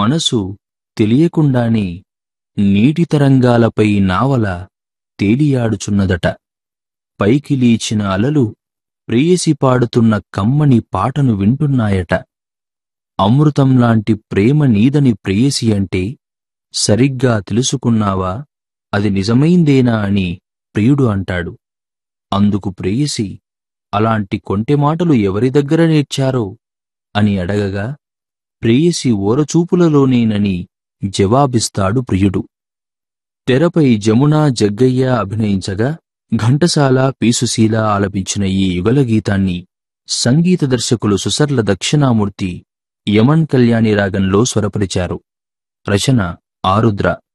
మనసు తెలియకుండానే నీటి తరంగాలపై నావల తేలియాడుచున్నదట పైకి లేచిన అలలు ప్రేయసి పాడుతున్న కమ్మని పాటను వింటున్నాయట అమృతంలాంటి ప్రేమ నీదని ప్రేయసి అంటే సరిగ్గా తెలుసుకున్నావా అది నిజమైందేనా అని ప్రియుడు అంటాడు అందుకు ప్రేయసి అలాంటి కొంటె మాటలు ఎవరి దగ్గర నేర్చారో అని అడగగా ప్రేయసి ఓరచూపులలోనేనని జవాబిస్తాడు ప్రియుడు తెరపై జమున జగ్గయ్య అభినయించగా ఘంటసాల పీసుశీల ఆలపించిన ఈ యుగల గీతాన్ని సంగీత దర్శకులు సుసర్ల దక్షిణామూర్తి యమన్ కళ్యాణి రాగంలో స్వరపరిచారు రచన ఆరుద్ర